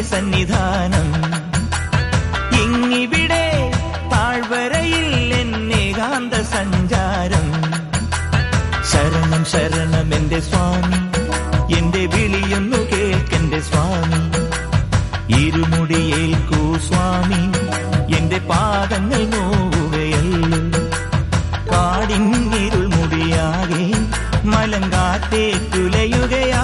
സന്നിധാനം ഇങ്ങിവിടെ താഴ്വരയിൽ എന്നേകാന്ത സഞ്ചാരം ശരണം ശരണം എന്റെ സ്വാമി എന്റെ വിളിയൊന്നു കേൾക്കെന്റെ സ്വാമി ഇരുമുടിയേൽക്കൂ സ്വാമി എന്റെ പാദങ്ങൾ നോവുകയല്ലോ കാടിന്നിരുൾ മുടിയാകെ മലങ്കാറ്റേ തുലയുകയാ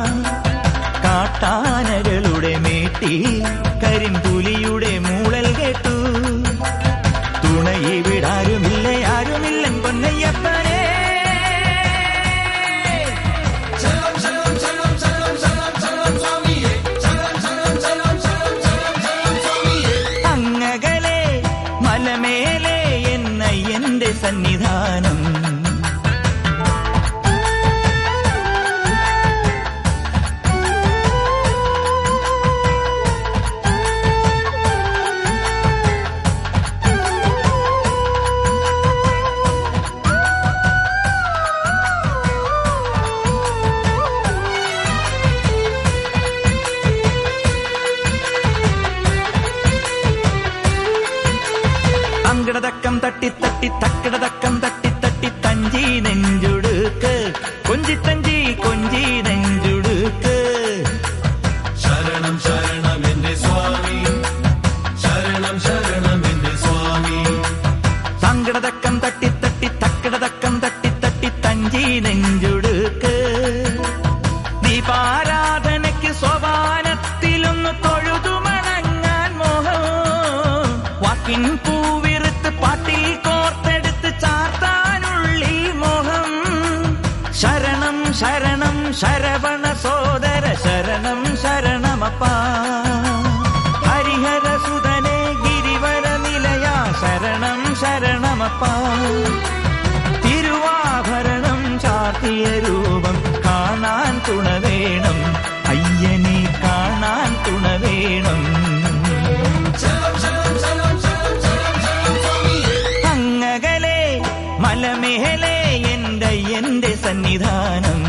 കാട്ടാനകളുടെ മേട്ടി കരിമ്പുലിയുടെ മൂളൽ കേട്ടു തുണയിവിടാരുമില്ല ആരുമില്ല പൊന്നയ്യപ്പനേ അങ്ങകലെ മലമേലെ എന്ന എന്റെ സന്നിധാനം അങ്കടതക്കം തട്ടി തട്ടി തക്കടതക്കം തട്ടി തട്ടി തഞ്ചി നെഞ്ചുടുക്ക് കൊഞ്ചി തഞ്ചി കൊഞ്ചി നെഞ്ചുടുക്ക് ശരണം ശരണം എന്റെ സ്വാമി ശരണം ശരണം എന്റെ സ്വാമി സങ്കടതക്കം തട്ടി തട്ടി തക്കടതക്കം തട്ടി തട്ടി തഞ്ചി നെഞ്ചുടുക്ക് ദീപാരാധനയ്ക്ക് സോപാനത്തിലൊന്ന് തൊഴുതു മണങ്ങാൻ മോഹം വാക്കിൻ പൂവിറുത്ത് പാട്ടിൽ കോർത്തെടുത്ത് ചാർത്താനുള്ളി മോഹം ശരണം ശരണം ശരവണ സോദര ശരണം ശരണമപ്പ ഹരിഹര സുതനെ ഗിരിവര നിലയ ശരണം ശരണമപ്പ തിരുവാഭരണം ചാർത്തിയ രൂപം കാണാൻ തുണ വേണം അയ്യനെ കാണാൻ തുണ വേണം അങ്ങകലെ മലമേലെ എന്റെ എന്റെ സന്നിധാനം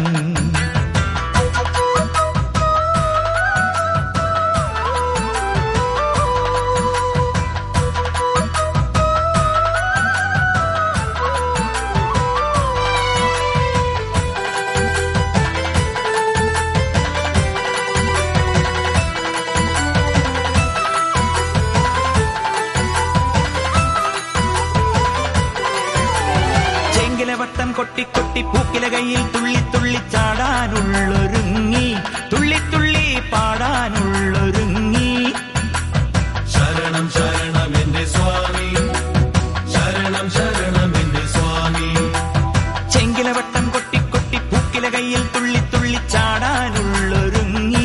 ചെങ്കിലവട്ടം കൊട്ടി കൊട്ടി പൂക്കില കയ്യിൽ തുള്ളി തുള്ളി ചാടാനുള്ളൊരുങ്ങി തുള്ളി തുള്ളി പാടാനുള്ളൊരുങ്ങി ശരണം ശരണം എന്റെ സ്വാമി ശരണം ശരണം എന്റെ സ്വാമി ചെങ്കിലവട്ടം കൊട്ടി കൊട്ടി പൂക്കില കയ്യിൽ തുള്ളി തുള്ളി ചാടാനുള്ളൊരുങ്ങി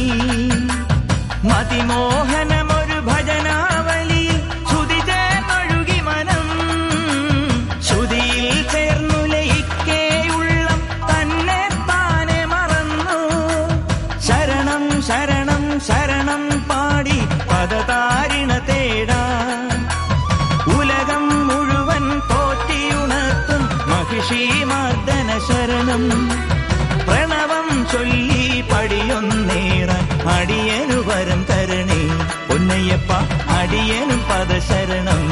മതിമോഹനമൊരു ഭജനാവലിയിൽ ശ്രുതി ചേർന്നൊഴുകി മനം ശ്രുതിയിൽ ചേർന്നു ലയിക്കേ ഉള്ളം തന്നെ താനെ മറന്നു ശരണം ശരണം ശരണം പാടി പദതാരിണ തേടാ ഉലകം മുഴുവൻ പോറ്റിയുണർത്തും മഹിഷി മർദ്ദന ശരണം പ്രണവം ചൊല്ലി പടിയൊന്നേറാൻ അടിയനു വരം തരണേ പൊന്നയ്യപ്പ അടിയനും പദശരണം